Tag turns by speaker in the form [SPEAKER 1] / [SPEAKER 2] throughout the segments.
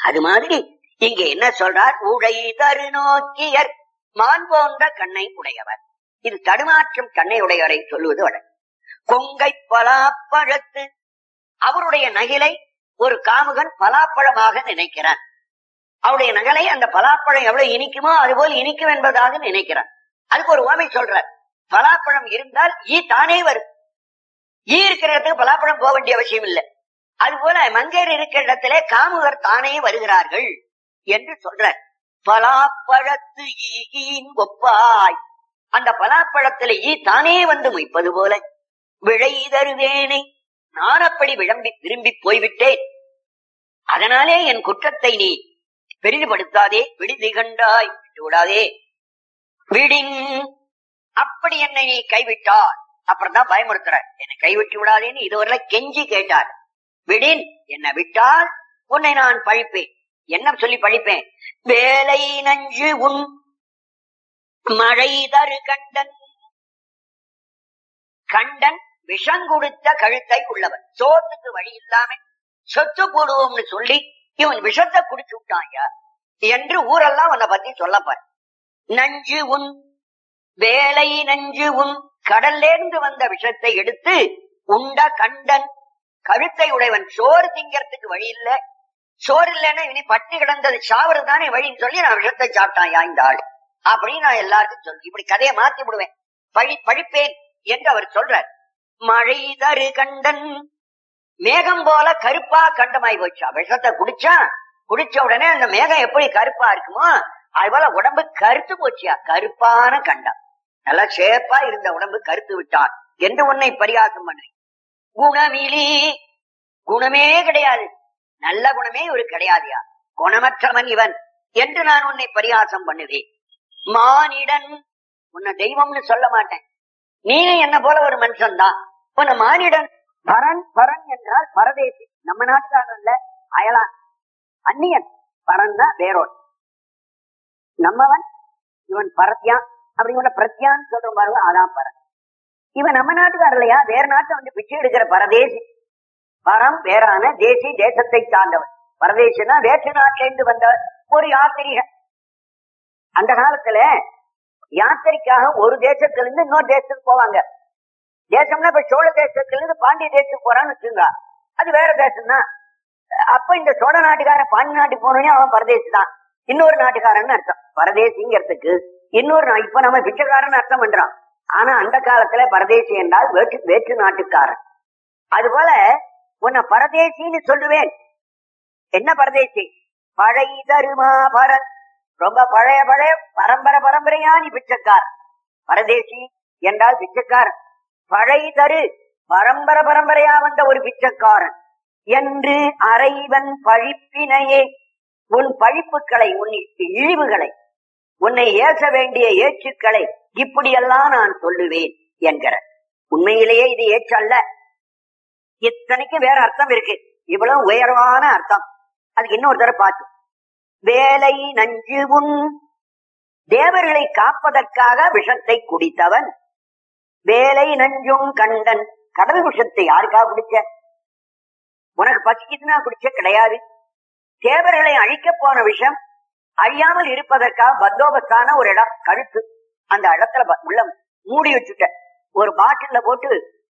[SPEAKER 1] அது மாதிரி இங்க என்ன சொல்றார் உடை தரு நோக்கியர் மான் போன்ற கண்ணை உடையவர் இது தடுமாற்றம் கண்ணை உடையவரை சொல்லுவது வழக்கு கொங்கை பலாப்பழத்து அவருடைய நகிலை ஒரு காமுகன் பலாப்பழமாக நினைக்கிறான் அவருடைய நகலை அந்த பலாப்பழம் எவ்வளவு இனிக்குமோ அதுபோல் இனிக்கும் என்பதாக நினைக்கிறான் அதுக்கு ஒரு உவமை சொல்றார் பலாப்பழம் இருந்தால் ஈ தானே வரும் ஈ இருக்கிற இடத்துக்கு பலாப்பழம் போக வேண்டிய அவசியம் இல்லை அதுபோல மங்கையர் இருக்கிற இடத்திலே காமுகர் தானே வருகிறார்கள் என்று சொல்றார் பலாப்பழத்து ஈகின் ஒப்பாய் அந்த பலாப்பழத்துல ஈ தானே வந்து மொய்ப்பது போல விழை தருவேனை நான் அப்படி விளம்பி திரும்பி போய்விட்டேன் அதனாலே என் குற்றத்தை நீ பெரிதுபடுத்தாதே விடுதி கண்டாய் விட்டு விடாதே விடின் அப்படி என்னை நீ கைவிட்டார் அப்புறம் தான் பயமுறுத்துற என்னை கைவிட்டு விடாதேன்னு இதுவரை கெஞ்சி கேட்டார் விடின் என்னை விட்டால் உன்னை நான் பழிப்பேன் என்ன சொல்லி பழிப்பேன் வேலை நஞ்சு உன் மழை தரு கண்டன் கண்டன் விஷம் கொடுத்த கழுத்தை உள்ளவன் சோத்துக்கு வழி இல்லாம சொத்து போடுவோம்னு சொல்லி இவன் விஷத்தை குடிச்சு விட்டாயா என்று ஊரெல்லாம் உன்னை பத்தி சொல்லப்பார் நஞ்சு உன் வேலை நஞ்சு உன் கடல்லேருந்து வந்த விஷத்தை எடுத்து உண்ட கண்டன் கழுத்தை உடையவன் சோறு திங்கறதுக்கு வழி இல்ல சோறு இல்லைன்னா இனி பட்டி கிடந்தது சாவறது தானே வழின்னு சொல்லி நான் விஷத்தை சாப்பிட்டான் இந்த ஆள் அப்படின்னு நான் எல்லாருக்கும் சொல்லி இப்படி கதையை மாத்தி விடுவேன் பழி பழிப்பேன் என்று அவர் சொல்றார் மழை தரு கண்டன் மேகம் போல கருப்பா கண்டமாய் போச்சா விஷத்தை குடிச்சா குடிச்ச உடனே அந்த மேகம் எப்படி கருப்பா இருக்குமோ அது போல உடம்பு கருத்து போச்சியா கருப்பான கண்டம் நல்லா சேப்பா இருந்த உடம்பு கருத்து விட்டான் என்று உன்னை பரிகாசம் பண்ணு குணமிலி குணமே கிடையாது நல்ல குணமே இவரு கிடையாதுயா குணமற்றவன் இவன் என்று நான் உன்னை பரிகாசம் பண்ணுவேன் மானிடன் உன்னை தெய்வம்னு சொல்ல மாட்டேன் நீங்க என்ன போல ஒரு மனுஷன் தான் உன்னை மானிடன் பரன் பரன் என்றால் பரதேசி நம்ம நாட்டுக்காரன் இல்ல அயலான் அந்நியன் பரன் தான் வேறோன் நம்மவன் இவன் பரத்யான் அப்படி இவனை பிரத்யான்னு சொல்றோம் பாருங்க அதான் பரன் இவன் நம்ம நாட்டுக்காரர் இல்லையா வேற நாட்டை வந்து பிச்சை எடுக்கிற பரதேசி பரம் வேறான தேசி தேசத்தை சார்ந்தவன் பரதேசினா வேற்று நாட்டிலிருந்து வந்த ஒரு யாத்திரிகன் அந்த காலத்துல யாத்திரைக்காக ஒரு தேசத்துல இருந்து இன்னொரு தேசத்துக்கு போவாங்க தேசம்னா இப்ப சோழ தேசத்துல இருந்து பாண்டிய தேசத்துக்கு போறான்னு வச்சுங்க அது வேற தேசம் தான் அப்ப இந்த சோழ நாட்டுக்காரன் பாண்டி நாட்டுக்கு போனோடனே அவன் பரதேசி தான் இன்னொரு நாட்டுக்காரன் அர்த்தம் பரதேசிங்கிறதுக்கு இன்னொரு நா- இப்ப நம்ம பிச்சைக்காரன் அர்த்தம் பண்றோம் ஆனா அந்த காலத்துல பரதேசி என்றால் வேற்று வேற்று நாட்டுக்காரன் அதுபோல உன்னை பரதேசின்னு சொல்லுவேன் என்ன பரதேசி பழை தருமா பரன் ரொம்ப பழைய பழைய பரம்பரை பரம்பரையா நீ பிச்சைக்காரன் பரதேசி என்றால் பிச்சைக்காரன் பழை தரு பரம்பரை பரம்பரையா வந்த ஒரு பிச்சைக்காரன் என்று அறைவன் பழிப்பினையே உன் பழிப்புகளை உன் இழிவுகளை உன்னை ஏச வேண்டிய ஏச்சுக்களை இப்படியெல்லாம் நான் சொல்லுவேன் என்கிற உண்மையிலேயே இது ஏச்சு அல்ல இத்தனைக்கு வேற அர்த்தம் இருக்கு இவ்வளவு உயர்வான அர்த்தம் அதுக்கு இன்னொரு தடவை பார்த்து வேலை நஞ்சு உன் தேவர்களை காப்பதற்காக விஷத்தை குடித்தவன் வேலை நஞ்சும் கண்டன் கடல் விஷத்தை யாருக்காக குடிச்ச உனக்கு பசிக்குதுன்னா குடிச்ச கிடையாது தேவர்களை அழிக்க போன விஷம் அழியாமல் இருப்பதற்காக பந்தோபஸ்தான ஒரு இடம் கழுத்து அந்த இடத்துல ப- உள்ள மூடி வச்சுட்ட ஒரு பாட்டில்ல போட்டு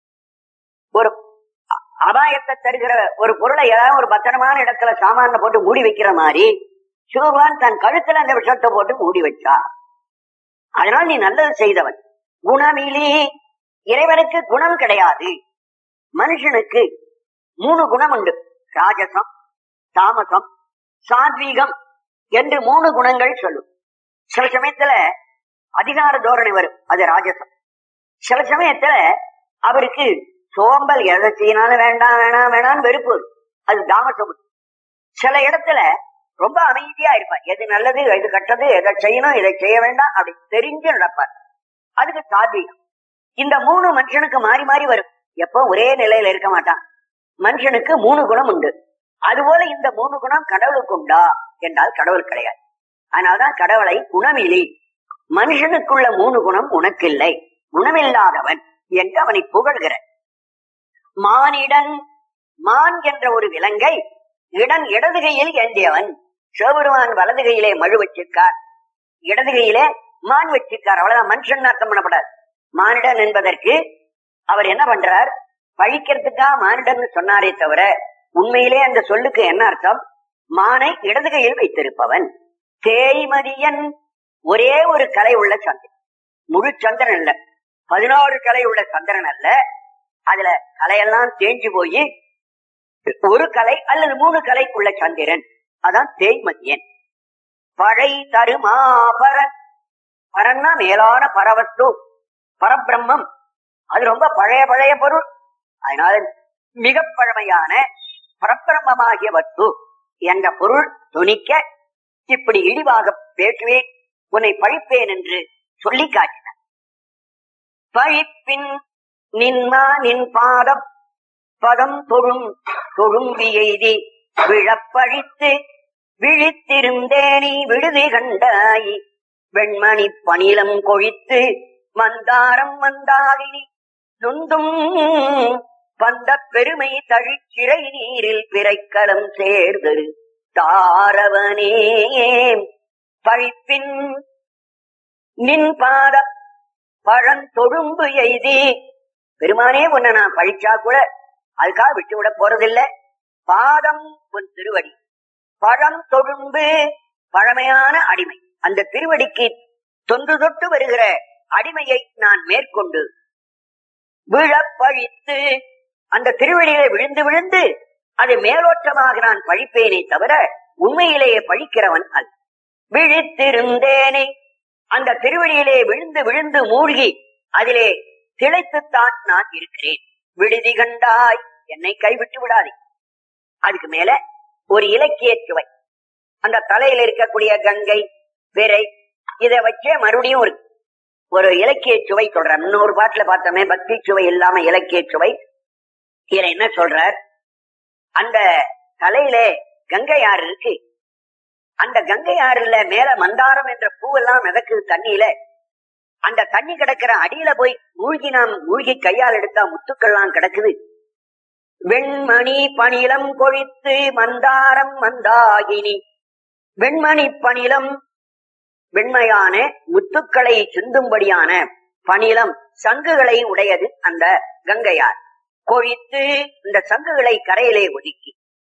[SPEAKER 1] ஒரு அ- அபாயத்தை தருகிற ஒரு பொருளை ஏதாவது ஒரு பத்திரமான இடத்துல சாமான போட்டு மூடி வைக்கிற மாதிரி சிவபகவான் தன் கழுத்துல அந்த விஷத்தை போட்டு மூடி வச்சா அதனால நீ நல்லது செய்தவன் குணமிலி இறைவனுக்கு குணம் கிடையாது மனுஷனுக்கு மூணு குணம் உண்டு ராஜசம் தாமசம் சாத்வீகம் என்று மூணு குணங்கள் சொல்லும் சில சமயத்துல அதிகார தோரணை வரும் அது ராஜசம் சில சமயத்துல அவருக்கு சோம்பல் எதை செய்யனாலும் வேண்டாம் வேணாம் வேணாம்னு வெறுப்பு வரும். அது தாமசம் சில இடத்துல ரொம்ப அமைதியா இருப்பார் எது நல்லது எது கெட்டது எதை செய்யணும் இதை செய்ய வேண்டாம் அப்படி தெரிஞ்சு நடப்பார் அதுக்கு சாத்வீகம் இந்த மூணு மனுஷனுக்கு மாறி மாறி வரும் எப்போ ஒரே நிலையில இருக்க மாட்டான் மனுஷனுக்கு மூணு குணம் உண்டு அதுபோல இந்த மூணு குணம் கடவுளுக்கு உண்டா என்றால் கடவுள் கிடையாது அதனால்தான் கடவுளை குணமிலி மனுஷனுக்குள்ள மூணு குணம் உனக்கில்லை குணமில்லாதவன் என்று அவனை புகழ்கிற மானிடன் மான் என்ற ஒரு விலங்கை இடன் இடது கையில் ஏந்தியவன் சிவபெருமான் வலது கையிலே மழு வச்சிருக்கார் இடது கையிலே மான் வச்சிருக்கார் அவ்வளவுதான் மனுஷன் அர்த்தம் பண்ணப்படாது மானிடன் என்பதற்கு அவர் என்ன பண்றார் பழிக்கிறதுக்கா மானிடன் சொன்னாரே தவிர உண்மையிலே அந்த சொல்லுக்கு என்ன அர்த்தம் மானை இடது கையில் வைத்திருப்பவன் தேய்மதியன் ஒரே ஒரு கலை உள்ள சந்திரன் முழு சந்திரன் அல்ல பதினாறு கலை உள்ள சந்திரன் அல்ல அதுல கலையெல்லாம் தேஞ்சு போய் ஒரு கலை அல்லது மூணு கலைக்குள்ள சந்திரன் அதான் தேய்மதியன் பழை தருமாபர பரன்னா மேலான பரவஸ்து பரபிரம்மம் அது ரொம்ப பழைய பழைய பொருள் அதனால மிக பழமையான பரபிரம்மமாகிய வஸ்து என்ற பொருள் துணிக்க இப்படி இழிவாக பேசுவேன் உன்னை பழிப்பேன் என்று சொல்லி காட்டினார் பழிப்பின் நின்மா நின் பாதம் பதம் தொழும் தொழும்பி எய்தி விழப்பழித்து விழித்திருந்தேனி விடுதி கண்டாய் வெண்மணி பணிலம் கொழித்து மந்தாரம் மந்தாகினி நொந்தும் வந்த பெருமை தழிச்சிறை நீரில் பிறைக்களம் சேர்ந்து தாரவனே பழிப்பின் நின் பாத பழந்தொழும்பு எய்தி பெருமானே உன்னை நான் பழிச்சா கூட அதுக்காக விட்டு விட போறதில்ல பாதம் உன் திருவடி பழம் தொழும்பு பழமையான அடிமை அந்த திருவடிக்கு தொன்று தொட்டு வருகிற அடிமையை நான் மேற்கொண்டு விழப்பழித்து அந்த திருவடியிலே விழுந்து விழுந்து அது மேலோட்டமாக நான் பழிப்பேனே தவிர உண்மையிலேயே பழிக்கிறவன் அல்ல விழித்திருந்தேனே அந்த திருவடியிலே விழுந்து விழுந்து மூழ்கி அதிலே திளைத்துத்தான் நான் இருக்கிறேன் விடுதி கண்டாய் என்னை கைவிட்டு விடாதே அதுக்கு மேல ஒரு இலக்கிய சுவை அந்த தலையில இருக்கக்கூடிய கங்கை பிறை இதை வச்சே மறுபடியும் ஒரு ஒரு இலக்கிய சுவை சொல்றார் இன்னொரு பாட்டுல பார்த்தோமே பக்தி சுவை இல்லாம இலக்கிய சுவை இதுல என்ன சொல்றார் அந்த தலையில கங்கை ஆறு இருக்கு அந்த கங்கை ஆறுல மேல மந்தாரம் என்ற பூவெல்லாம் மிதக்குது தண்ணியில அந்த தண்ணி கிடக்கிற அடியில போய் மூழ்கி நாம் மூழ்கி கையால் எடுத்தா முத்துக்கள்லாம் கிடக்குது வெண்மணி பணிலம் கொழித்து மந்தாரம் மந்தாகினி வெண்மணி பணிலம் வெண்மையான முத்துக்களை சிந்தும்படியான பணிலம் சங்குகளை உடையது அந்த கங்கையார் கொழித்து இந்த சங்குகளை கரையிலே ஒதுக்கி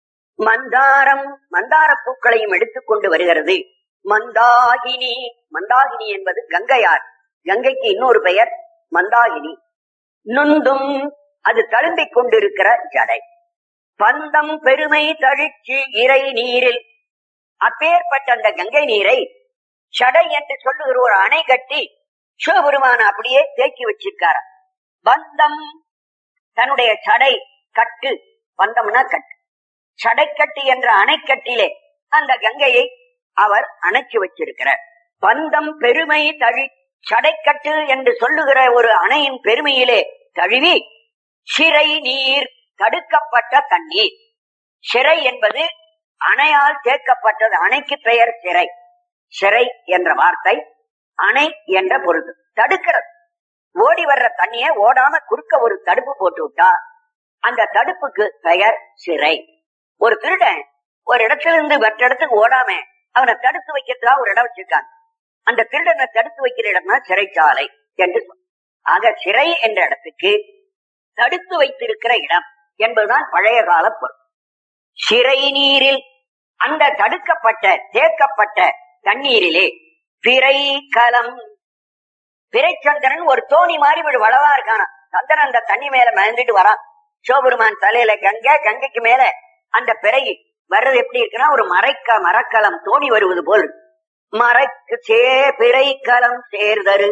[SPEAKER 1] மந்தாரம் மந்தார பூக்களையும் எடுத்துக்கொண்டு வருகிறது மந்தாகினி மந்தாகினி என்பது கங்கையார் கங்கைக்கு இன்னொரு பெயர் மந்தாகினி நுந்தும் அது தழும்பிக் கொண்டிருக்கிற ஜடை பந்தம் பெருமை தழிச்சு இறை நீரில் அப்பேற்பட்ட அந்த கங்கை நீரை சடை என்று சொல்லுகிற ஒரு அணை கட்டி சிவபெருமான அப்படியே தேக்கி வச்சிருக்கார பந்தம் தன்னுடைய சடை கட்டு பந்தம்னா கட்டு சடைக்கட்டு என்ற அணைக்கட்டிலே அந்த கங்கையை அவர் அணைச்சு வச்சிருக்கிறார் பந்தம் பெருமை தழி சடைக்கட்டு என்று சொல்லுகிற ஒரு அணையின் பெருமையிலே தழுவி சிறை நீர் தடுக்கப்பட்ட தண்ணீர் சிறை என்பது அணையால் தேக்கப்பட்டது அணைக்கு பெயர் சிறை சிறை என்ற வார்த்தை அணை என்ற பொருள் தடுக்கிறது ஓடி வர்ற தண்ணிய ஓடாம குறுக்க ஒரு தடுப்பு போட்டு விட்டா அந்த தடுப்புக்கு பெயர் சிறை ஒரு திருடன் ஒரு இடத்துல இருந்து மற்ற இடத்துக்கு ஓடாம அவனை தடுத்து வைக்கிறதுக்காக ஒரு இடம் வச்சிருக்காங்க அந்த திருடனை தடுத்து வைக்கிற இடம்னா சிறைச்சாலை என்று சொல் ஆக சிறை என்ற இடத்துக்கு தடுத்து வைத்திருக்கிற இடம் என்பதுதான் பழைய கால பொருள் சிறை நீரில் அந்த தடுக்கப்பட்ட தேக்கப்பட்ட தண்ணீரிலே பிறை கலம் பிறைச்சந்திரன் ஒரு தோணி மாதிரி ஒரு வளவா இருக்கானா சந்திரன் அந்த தண்ணி மேல மறந்துட்டு வரான் சிவபெருமான் தலையில கங்கை கங்கைக்கு மேல அந்த பிறை வர்றது எப்படி இருக்குன்னா ஒரு மறைக்க மரக்கலம் தோணி வருவது போல் மறைக்கு சே பிறைக்கலம் சேர்தரு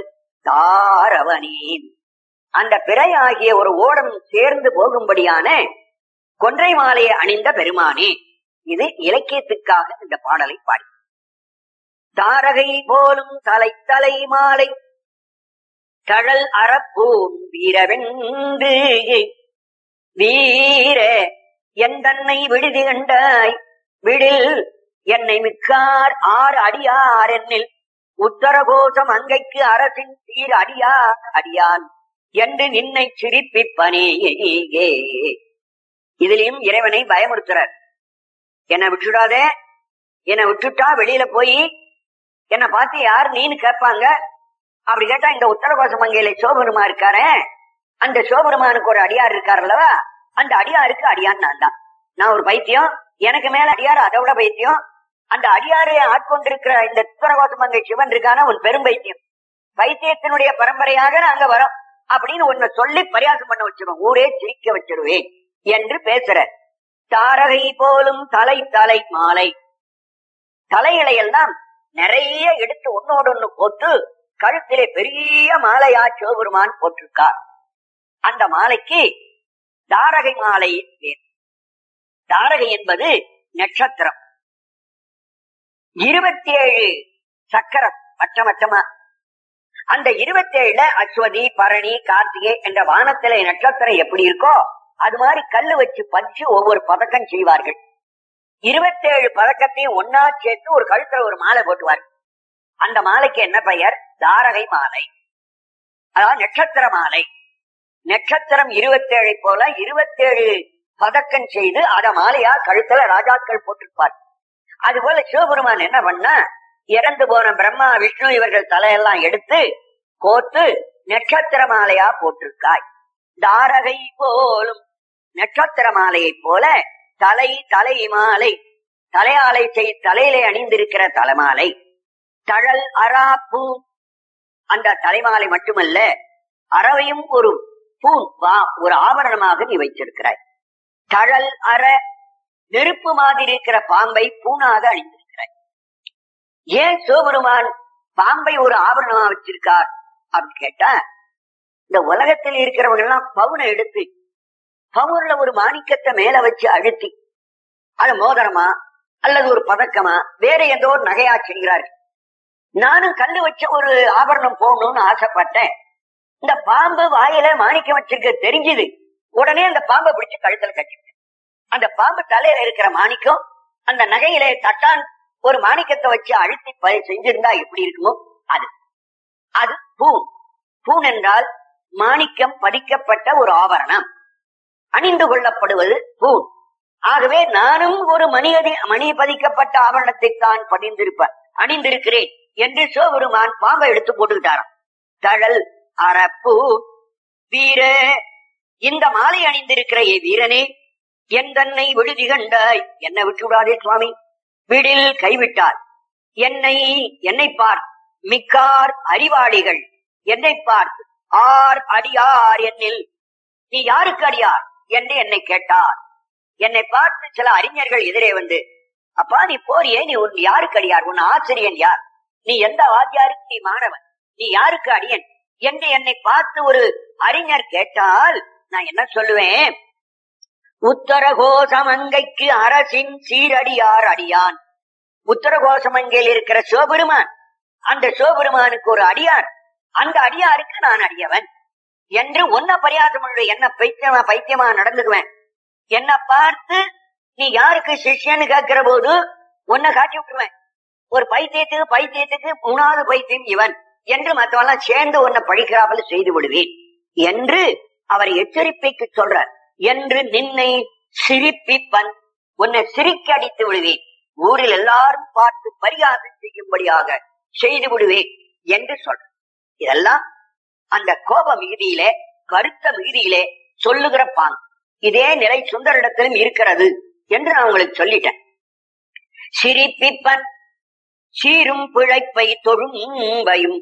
[SPEAKER 1] தாரவனேன் அந்த பிறை ஆகிய ஒரு ஓடம் சேர்ந்து போகும்படியான கொன்றை மாலையை அணிந்த பெருமானே இது இலக்கியத்துக்காக இந்த பாடலை பாடி தாரகை போலும் தலை தலை மாலை தழல் அறப்பூன் வீரவெண்டு வீர எந்தன்னை விடுதி கண்டாய் விடில் என்னை மிக்கார் ஆறு அடியார் என்னில் உத்தரகோசம் அங்கைக்கு அரசின் சீர் அடியார் அடியான் என்று நின்னை சிரிப்பிப்பனே இதிலையும் இறைவனை பயமுறுத்துறார் என்னை விட்டுடாதே என்னை விட்டுட்டா வெளியில போய் என்னை பார்த்து யார் நீன்னு கேட்பாங்க அப்படி கேட்டா இந்த உத்தரகோச மங்கையில சிவபெருமா இருக்காரே அந்த சிவபெருமானுக்கு ஒரு அடியார் இருக்கார் அல்லவா அந்த அடியாருக்கு அடியான் நான் தான் நான் ஒரு பைத்தியம் எனக்கு மேல அடியார் அதை விட பைத்தியம் அந்த அடியாரை ஆட்கொண்டிருக்கிற இந்த உத்தரகோச மங்கை சிவன் இருக்கான உன் பெரும் பைத்தியம் பைத்தியத்தினுடைய பரம்பரையாக நாங்க வரோம் அப்படின்னு உன்னை சொல்லி பரியாசம் பண்ண வச்சிருவோம் ஊரே சிரிக்க வச்சிருவேன் என்று பேசுற தாரகை போலும் தலை தலை மாலை தலைகளை எல்லாம் நிறைய எடுத்து ஒன்னோடு ஒண்ணு போட்டு கழுத்திலே பெரிய மாலையா சிவபெருமான் போட்டிருக்கார் அந்த மாலைக்கு தாரகை மாலை பேர் தாரகை என்பது நட்சத்திரம் இருபத்தி ஏழு சக்கரம் வட்டம் வட்டமா அந்த இருபத்தி ஏழுல அஸ்வதி பரணி கார்த்திகை என்ற வானத்திலே நட்சத்திரம் எப்படி இருக்கோ அது மாதிரி கல்லு வச்சு பறிச்சு ஒவ்வொரு பதக்கம் செய்வார்கள் இருபத்தேழு பதக்கத்தையும் ஒன்னா சேர்த்து ஒரு கழுத்துல ஒரு மாலை போட்டுவார் அந்த மாலைக்கு என்ன பெயர் தாரகை மாலை அதாவது நட்சத்திர மாலை நட்சத்திரம் இருபத்தேழை போல இருபத்தேழு பதக்கம் செய்து அத மாலையா கழுத்துல ராஜாக்கள் போட்டிருப்பார் அது போல சிவபெருமான் என்ன பண்ணா இறந்து போன பிரம்மா விஷ்ணு இவர்கள் தலையெல்லாம் எடுத்து கோத்து நட்சத்திர மாலையா போட்டிருக்காய் தாரகை போலும் நட்சத்திர மாலையை போல தலை தலை மாலை தலையாலை செய் தலையிலே அணிந்திருக்கிற தலைமாலை தழல் அரா பூ அந்த தலைமாலை மட்டுமல்ல அறவையும் ஒரு பூ ஒரு ஆபரணமாக நீ வைத்திருக்கிறாய் தழல் அற நெருப்பு மாதிரி இருக்கிற பாம்பை பூனாக அணிந்திருக்கிறாய் ஏன் சிவபெருமான் பாம்பை ஒரு ஆபரணமா வச்சிருக்கார் அப்படின்னு கேட்டா இந்த உலகத்தில் இருக்கிறவங்க எல்லாம் பவுனை எடுத்து பவுன்ல ஒரு மாணிக்கத்தை மேல வச்சு அழுத்தி அது மோதிரமா அல்லது ஒரு பதக்கமா வேற ஏதோ ஒரு நகையா செய்கிறார்கள் நானும் கல்லு வச்ச ஒரு ஆபரணம் போகணும்னு ஆசைப்பட்டேன் இந்த பாம்பு வாயில மாணிக்கம் வச்சிருக்க தெரிஞ்சுது உடனே அந்த பாம்பை பிடிச்சு கழுத்துல கட்டிட்டேன் அந்த பாம்பு தலையில இருக்கிற மாணிக்கம் அந்த நகையில தட்டான் ஒரு மாணிக்கத்தை வச்சு அழுத்தி ப- செஞ்சிருந்தா எப்படி இருக்குமோ அது அது பூன் பூன் என்றால் மாணிக்கம் பதிக்கப்பட்ட ஒரு ஆபரணம் அணிந்து கொள்ளப்படுவது பூன் ஆகவே நானும் ஒரு மணியதி மணி பதிக்கப்பட்ட ஆபரணத்தை தான் பதிந்திருப்பேன் அணிந்திருக்கிறேன் என்று சிவபெருமான் பாம்பை எடுத்து போட்டுக்கிட்டாராம் தழல் அரப்பு வீர இந்த மாலை அணிந்திருக்கிற ஏ வீரனே என் தன்னை விடுதி கண்டாய் என்னை விட்டு விடாதே சுவாமி விடில் கைவிட்டார் என்னை என்னை பார் மிக்கார் அறிவாளிகள் என்னை பார்த்து ஆர் அடியார் என்னில் நீ யாருக்கு அடியார் என்று என்னை கேட்டார் என்னை பார்த்து சில அறிஞர்கள் எதிரே வந்து அப்பா நீ போறியே நீ உன் யாருக்கு அடியார் உன் ஆசிரியன் யார் நீ எந்த வாத்தியாருக்கு நீ மாணவன் நீ யாருக்கு அடியன் என்று என்னை பார்த்து ஒரு அறிஞர் கேட்டால் நான் என்ன சொல்லுவேன் உத்தரகோசமங்கைக்கு அரசின் சீரடியார் அடியான் உத்தரகோசமங்கையில் இருக்கிற சிவபெருமான் அந்த சிவபெருமானுக்கு ஒரு அடியார் அந்த அடியாருக்கு நான் அடியவன் என்று ஒன்ன பரியாசம் என்ன பைத்தியமா பைத்தியமா நடந்துக்குவேன் என்ன பார்த்து நீ யாருக்கு சிஷ்யன்னு கேட்கிற போது உன்னை காட்டி விட்டுருவேன் ஒரு பைத்தியத்துக்கு பைத்தியத்துக்கு மூணாவது பைத்தியம் இவன் என்று மற்றவெல்லாம் சேர்ந்து உன்னை பழிக்கிறாமல் செய்து விடுவேன் என்று அவர் எச்சரிப்பைக்கு சொல்றார் என்று நின்னை சிரிப்பிப்பன் உன்னை சிரிக்க அடித்து விடுவேன் ஊரில் எல்லாரும் பார்த்து பரிகாசம் செய்யும்படியாக செய்து விடுவேன் என்று சொல்ற இதெல்லாம் அந்த கோப மிகுதியிலே கருத்த மிகுதியிலே சொல்லுகிற பாங் இதே நிலை சுந்தரிடத்திலும் இருக்கிறது என்று நான் உங்களுக்கு சொல்லிட்டேன் சிரிப்பிப்பன் சீரும் பிழைப்பை தொழும்பையும்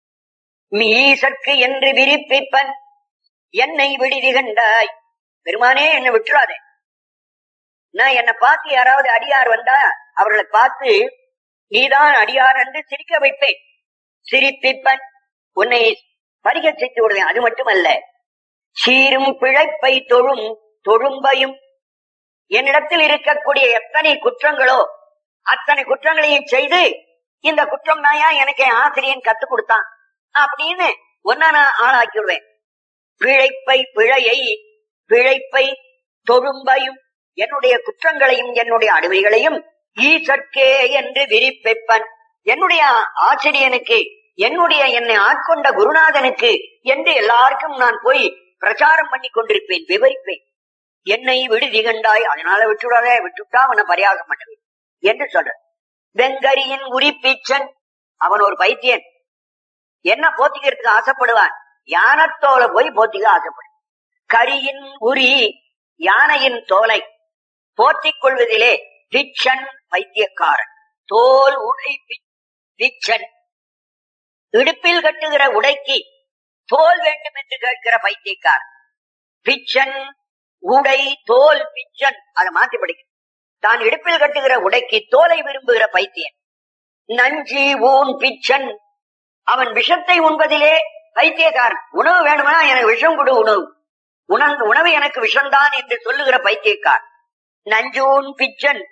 [SPEAKER 1] மீசற்கு என்று விரிப்பிப்பன் என்னை விடுதி கண்டாய் பெருமானே என்னை விட்டுறாதே நான் என்னை பார்த்து யாராவது அடியார் வந்தா அவர்களை பார்த்து நீதான் அடியார் என்று சிரிக்க வைப்பேன் சிரிப்பிப்பன் உன்னை பறிக்க செய்து விடுவேன் அது மட்டுமல்ல சீரும் பிழைப்பை தொழும் தொழும்பையும் என்னிடத்தில் இருக்கக்கூடிய எத்தனை குற்றங்களோ அத்தனை குற்றங்களையும் செய்து இந்த குற்றம் நாயா எனக்கு என் ஆசிரியன் கத்துக் கொடுத்தான் அப்படின்னு ஒன்னா நான் ஆளாக்கி விடுவேன் பிழைப்பை பிழையை பிழைப்பை தொழும்பையும் என்னுடைய குற்றங்களையும் என்னுடைய அடிமைகளையும் ஈசற்கே என்று விரிப்பைப்பன் என்னுடைய ஆசிரியனுக்கு என்னுடைய என்னை ஆட்கொண்ட குருநாதனுக்கு என்று எல்லாருக்கும் நான் போய் பிரச்சாரம் பண்ணி கொண்டிருப்பேன் விவரிப்பேன் என்னை விடுதி கண்டாய் அதனால விட்டுடாதே விட்டுட்டா அவனை பரியாசம் பண்ணுவேன் என்று சொல்ற வெங்கரியின் உரிப்பீச்சன் அவன் ஒரு பைத்தியன் என்ன போத்திக்கிறதுக்கு ஆசைப்படுவான் யானத்தோலை போய் போத்திக்க ஆசைப்படு கரியின் உரி யானையின் தோலை போத்திக் கொள்வதிலே பிச்சன் பைத்தியக்காரன் தோல் உடை பி- பிச்சன் இடுப்பில் கட்டுகிற உடைக்கு தோல் வேண்டும் என்று கேட்கிற பைத்தியக்காரன் பிச்சன் உடை தோல் பிச்சன் அதை மாத்தி படிக்க தான் இடுப்பில் கட்டுகிற உடைக்கு தோலை விரும்புகிற பைத்தியன் நஞ்சி ஊன் பிச்சன் அவன் விஷத்தை உண்பதிலே பைத்தியக்காரன் உணவு வேணுமா எனக்கு விஷம் கொடு உணவு உணர்ந்து உணவு எனக்கு விஷம்தான் என்று சொல்லுகிற பைத்தியக்காரன் நஞ்சூன் பிச்சன்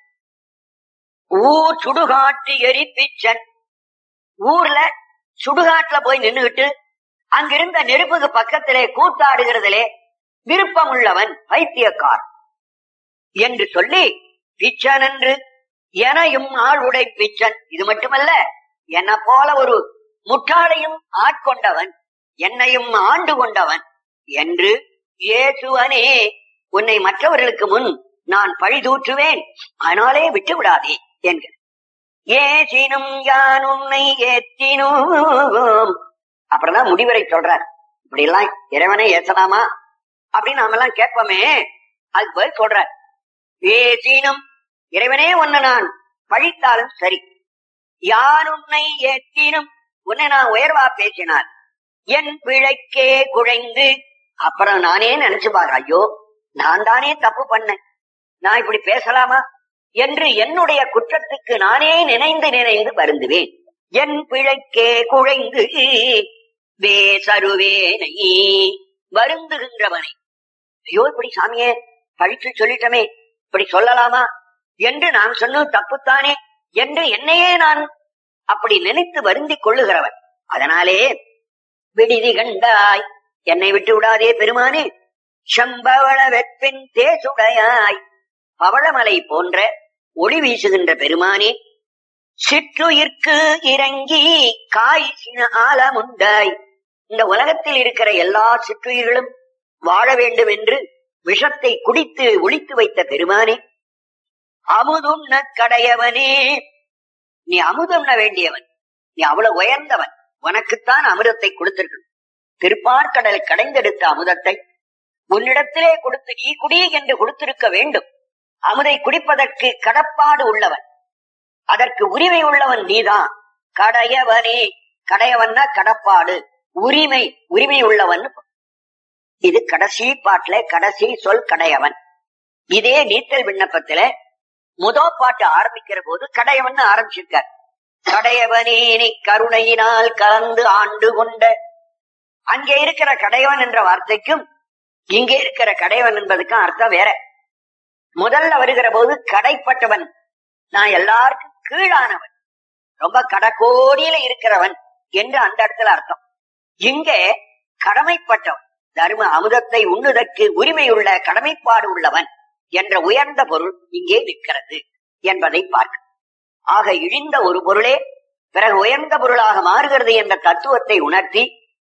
[SPEAKER 1] ஊர் சுடுகாட்டு எரி பிச்சன் ஊர்ல சுடுகாட்டுல போய் நின்னுகிட்டு அங்கிருந்த நெருப்புக்கு பக்கத்திலே கூத்தாடுகிறதிலே விருப்பம் உள்ளவன் பைத்தியக்கார் என்று சொல்லி பிச்சன் என்று எனையும் ஆளுடை பிச்சன் இது மட்டுமல்ல என்ன போல ஒரு முட்டாளையும் ஆட்கொண்டவன் என்னையும் ஆண்டு கொண்டவன் என்று இயேசுவனே உன்னை மற்றவர்களுக்கு முன் நான் பழிதூற்றுவேன் அதனாலே விட்டு விடாதே என்கிற ஏசினும் யான் உன்னை ஏத்தினோம் அப்புறம்தான் முடிவரை சொல்றார் இப்படி எல்லாம் இறைவனை ஏசலாமா அப்படின்னு நாம எல்லாம் கேட்போமே அதுக்கு பதில் சொல்றார் ஏசினும் இறைவனே உன்னை நான் பழித்தாலும் சரி யான் உன்னை ஏத்தினும் உன்னை நான் உயர்வா பேசினான் என் பிழைக்கே குழைந்து அப்புறம் நானே நினைச்சு பாரு ஐயோ நான் தானே தப்பு பண்ணேன் நான் இப்படி பேசலாமா என்று என்னுடைய குற்றத்துக்கு நானே நினைந்து நினைந்து வருந்துவேன் என் பிழைக்கே குழைந்து வேசருவேனை வருந்துகின்றவனை ஐயோ இப்படி சாமியே பழித்து சொல்லிட்டமே இப்படி சொல்லலாமா என்று நான் சொன்னது தப்புத்தானே என்று என்னையே நான் அப்படி நினைத்து வருந்திக் கொள்ளுகிறவன் அதனாலே விடுதி கண்டாய் என்னை விட்டு விடாதே பெருமானே செம்பவள வெற்பின் தேசுடையாய் பவளமலை போன்ற ஒளி வீசுகின்ற பெருமானே சிற்றுயிர்க்கு இறங்கி காய் சின ஆலமுண்டாய் இந்த உலகத்தில் இருக்கிற எல்லா சிற்றுயிர்களும் வாழ வேண்டும் என்று விஷத்தை குடித்து ஒழித்து வைத்த பெருமானே அமுதுண்ண கடையவனே நீ அமுதுண்ண வேண்டியவன் நீ அவ்வளவு உயர்ந்தவன் உனக்குத்தான் அமிர்தத்தை கொடுத்திருக்கணும் திருப்பார்கடலை கடைந்தெடுத்த அமுதத்தை உன்னிடத்திலே கொடுத்து நீ குடி என்று கொடுத்திருக்க வேண்டும் அமுதை குடிப்பதற்கு கடப்பாடு உள்ளவன் அதற்கு உரிமை உள்ளவன் நீதான் கடையவனே கடையவன்னா கடப்பாடு உரிமை உரிமை உள்ளவன் இது கடைசி பாட்டுல கடைசி சொல் கடையவன் இதே நீத்தல் விண்ணப்பத்துல முதோ பாட்டு ஆரம்பிக்கிற போது கடையவன் ஆரம்பிச்சிருக்கார் கடையவனேனை கருணையினால் கலந்து ஆண்டு கொண்ட அங்கே இருக்கிற கடையவன் என்ற வார்த்தைக்கும் இங்கே இருக்கிற கடையவன் என்பதுக்கும் அர்த்தம் வேற முதல்ல வருகிற போது கடைப்பட்டவன் நான் எல்லாருக்கும் கீழானவன் ரொம்ப கடக்கோடியில இருக்கிறவன் என்று அந்த இடத்துல அர்த்தம் இங்கே கடமைப்பட்டவன் தர்ம அமுதத்தை உண்ணுதற்கு உரிமையுள்ள கடமைப்பாடு உள்ளவன் என்ற உயர்ந்த பொருள் இங்கே நிற்கிறது என்பதை பார்க்க ஆக இழிந்த ஒரு பொருளே பிறகு உயர்ந்த பொருளாக மாறுகிறது என்ற தத்துவத்தை உணர்த்தி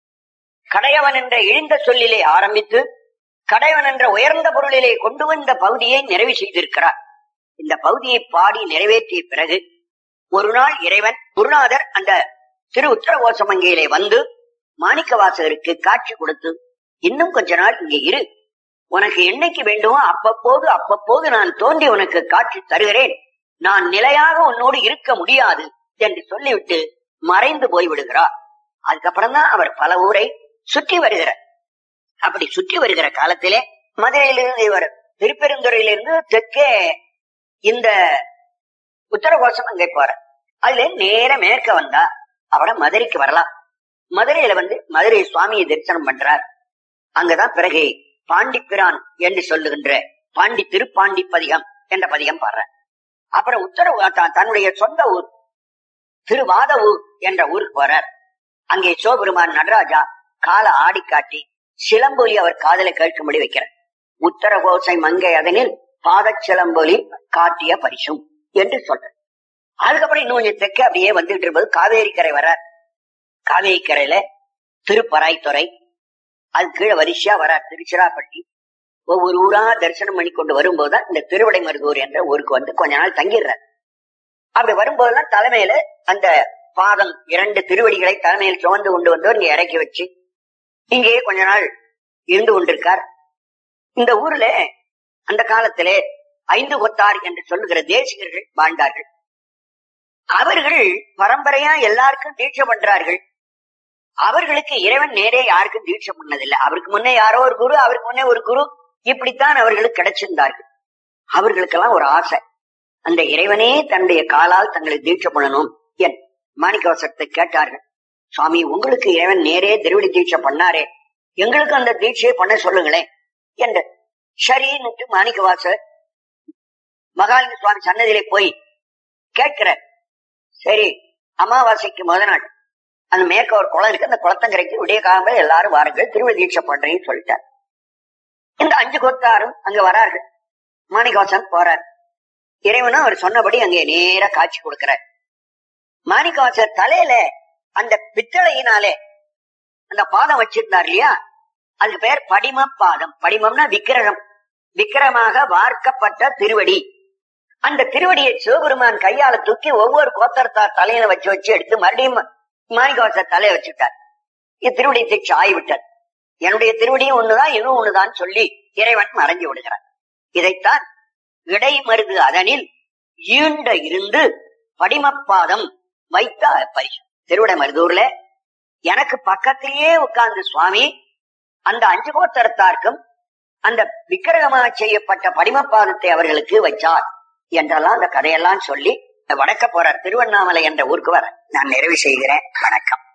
[SPEAKER 1] கடையவன் என்ற இழிந்த சொல்லிலே ஆரம்பித்து கடைவன் என்ற உயர்ந்த பொருளிலே கொண்டு வந்த பகுதியை நிறைவு செய்திருக்கிறார் இந்த பகுதியை பாடி நிறைவேற்றிய பிறகு ஒரு நாள் இறைவன் குருநாதர் அந்த திரு உத்தரகோசமங்கையிலே வந்து மாணிக்கவாசகருக்கு காட்சி கொடுத்து இன்னும் கொஞ்ச நாள் இங்கே இரு உனக்கு என்னைக்கு வேண்டுமோ அப்பப்போது அப்பப்போது நான் தோன்றி உனக்கு காட்சி தருகிறேன் நான் நிலையாக உன்னோடு இருக்க முடியாது என்று சொல்லிவிட்டு மறைந்து போய் விடுகிறார் அதுக்கப்புறம் தான் அவர் பல ஊரை சுற்றி வருகிறார் அப்படி சுற்றி வருகிற காலத்திலே மதுரையிலிருந்து இவர் திருப்பெருந்துறையிலிருந்து தெற்கே இந்த உத்தரகோசம் அங்கே போற அதுல நேர மேற்க வந்தா அவட மதுரைக்கு வரலாம் மதுரையில வந்து மதுரை சுவாமியை தரிசனம் பண்றார் அங்கதான் பிறகு பாண்டிப்பிரான் என்று சொல்லுகின்ற பாண்டி திருப்பாண்டி பதிகம் என்ற பதிகம் பாடுறார் அப்புறம் உத்தரவு தான் தன்னுடைய சொந்த ஊர் திருவாத ஊர் என்ற ஊருக்கு போறார் அங்கே சிவபெருமான் நடராஜா கால ஆடி காட்டி சிலம்பொலி அவர் காதலை கேட்கும்படி வைக்கிறார் உத்தரகோசை மங்கை அதனில் பாதச்சிலம்பொலி காட்டிய பரிசும் என்று சொல்ற அதுக்கப்புறம் இன்னும் கொஞ்சம் தெற்க அப்படியே வந்துட்டு இருப்பது காவேரி கரை வர்றார் காவேரி கரையில திருப்பராய்த்துறை அது கீழே வரிசையா வரார் திருச்சிராப்பள்ளி ஒவ்வொரு ஊரா தரிசனம் பண்ணி கொண்டு வரும்போதுதான் இந்த திருவிடை மருதூர் என்ற ஊருக்கு வந்து கொஞ்ச நாள் தங்கிடுறார் அப்படி வரும்போதெல்லாம் தலைமையில அந்த பாதம் இரண்டு திருவடிகளை தலைமையில் சுமந்து கொண்டு வந்து இங்க இறக்கி வச்சு இங்கேயே கொஞ்ச நாள் இருந்து கொண்டிருக்கார் இந்த ஊர்ல அந்த காலத்திலே ஐந்து கொத்தார் என்று சொல்லுகிற தேசிகர்கள் வாழ்ந்தார்கள் அவர்கள் பரம்பரையா எல்லாருக்கும் தீட்சை பண்றார்கள் அவர்களுக்கு இறைவன் நேரே யாருக்கும் தீட்சை பண்ணதில்லை அவருக்கு முன்னே யாரோ ஒரு குரு அவருக்கு முன்னே ஒரு குரு இப்படித்தான் அவர்களுக்கு கிடைச்சிருந்தார்கள் அவர்களுக்கெல்லாம் ஒரு ஆசை அந்த இறைவனே தன்னுடைய காலால் தங்களை தீட்சை பண்ணணும் என் மாணிக்கவசத்தை கேட்டார்கள் சுவாமி உங்களுக்கு இறைவன் நேரே திருவிடி தீட்சை பண்ணாரே எங்களுக்கு அந்த தீட்சையை பண்ண சொல்லுங்களேன் என்று சரின்னுட்டு மாணிக்கவாசர் மகாலிங்க சுவாமி சன்னதியிலே போய் கேட்கிற சரி அமாவாசைக்கு முத நாள் அந்த மேற்க ஒரு குளம் இருக்கு அந்த குளத்தங்கரைக்கு விடிய காலம்பர எல்லாரும் வாருங்கள் திருவிழி தீட்சை பண்றேன்னு சொல்லிட்டார் இந்த அஞ்சு கொத்தாரும் அங்க வரார்கள் மாணிக்கவாசன் போறார் இறைவனும் அவர் சொன்னபடி அங்கே நேர காட்சி கொடுக்கிறார் மாணிக்கவாசர் தலையில அந்த பித்தளையினாலே அந்த பாதம் வச்சிருந்தார் இல்லையா அதுக்கு பெயர் படிம பாதம் படிமம்னா விக்கிரகம் விக்கிரமாக வார்க்கப்பட்ட திருவடி அந்த திருவடியை சிவபெருமான் கையால தூக்கி ஒவ்வொரு கோத்தரத்தார் தலையில வச்சு வச்சு எடுத்து மறுபடியும் மாணிக்கவாசர் தலையை வச்சுட்டார் இது திருவடி தீட்சை ஆகிவிட்டார் என்னுடைய திருவடியும் ஒண்ணுதான் இதுவும் ஒண்ணுதான் சொல்லி இறைவன் மறைஞ்சு விடுகிறார் இதைத்தான் இடைமருது அதனில் ஈண்ட இருந்து படிமப்பாதம் வைத்த பரிசு திருவிடை மருதூர்ல எனக்கு பக்கத்திலேயே உட்கார்ந்து சுவாமி அந்த அஞ்சு கோத்தரத்தார்க்கும் அந்த விக்கிரகமாக செய்யப்பட்ட படிமப்பாதத்தை அவர்களுக்கு வச்சார் என்றெல்லாம் அந்த கதையெல்லாம் சொல்லி வடக்க போறார் திருவண்ணாமலை என்ற ஊருக்கு வர நான் நிறைவு செய்கிறேன் வணக்கம்